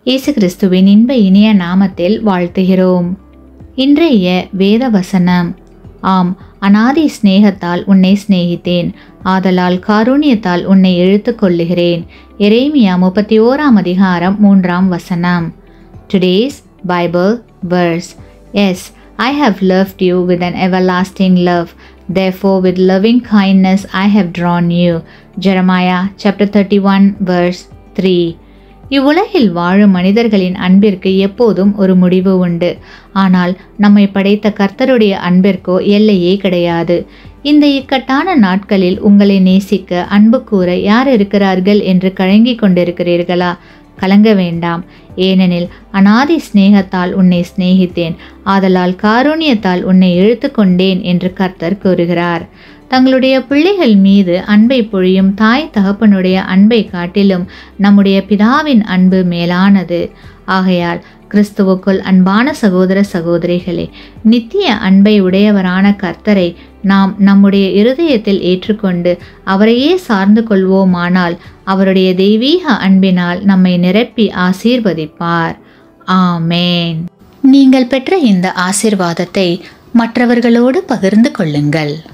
இயேசு கிறிஸ்துவின் இன்ப இனிய நாமத்தில் வாழ்த்துகிறோம் இன்றைய வேத வசனம் ஆம் அனாதி சிநேகத்தால் உன்னை சிநேகித்தேன் ஆதலால் காருண்யத்தால் உன்னை இழுத்துக் கொள்ளுகிறேன் எரேமியா முப்பத்தி ஓராம் அதிகாரம் மூன்றாம் வசனம் today's Bible verse as I have loved you with an everlasting love therefore with loving kindness I have drawn you Jeremiah chapter 31 verse 3 இவ்வுலகில் வாழும் மனிதர்களின் அன்பிற்கு எப்போதும் ஒரு முடிவு உண்டு ஆனால் நம்மை படைத்த கர்த்தருடைய அன்பிற்கோ எல்லையே கிடையாது இந்த இக்கட்டான நாட்களில் உங்களை நேசிக்க அன்பு கூற யார் இருக்கிறார்கள் என்று கலங்கிக் கொண்டிருக்கிறீர்களா கலங்க வேண்டாம் ஏனெனில் அனாதி சிநேகத்தால் உன்னை சிநேகித்தேன் ஆதலால் காருண்யத்தால் உன்னை இழுத்து கொண்டேன் என்று கர்த்தர் கூறுகிறார் தங்களுடைய பிள்ளைகள் மீது அன்பை பொழியும் தாய் தகப்பனுடைய அன்பை காட்டிலும் நம்முடைய பிதாவின் அன்பு மேலானது ஆகையால் கிறிஸ்துவுக்குள் அன்பான சகோதர சகோதரிகளே நித்திய அன்பை உடையவரான கர்த்தரை நாம் நம்முடைய இருதயத்தில் ஏற்றுக்கொண்டு அவரையே சார்ந்து கொள்வோமானால் அவருடைய தெய்வீக அன்பினால் நம்மை நிரப்பி ஆசீர்வதிப்பார் ஆமேன் நீங்கள் பெற்ற இந்த ஆசீர்வாதத்தை மற்றவர்களோடு பகிர்ந்து கொள்ளுங்கள்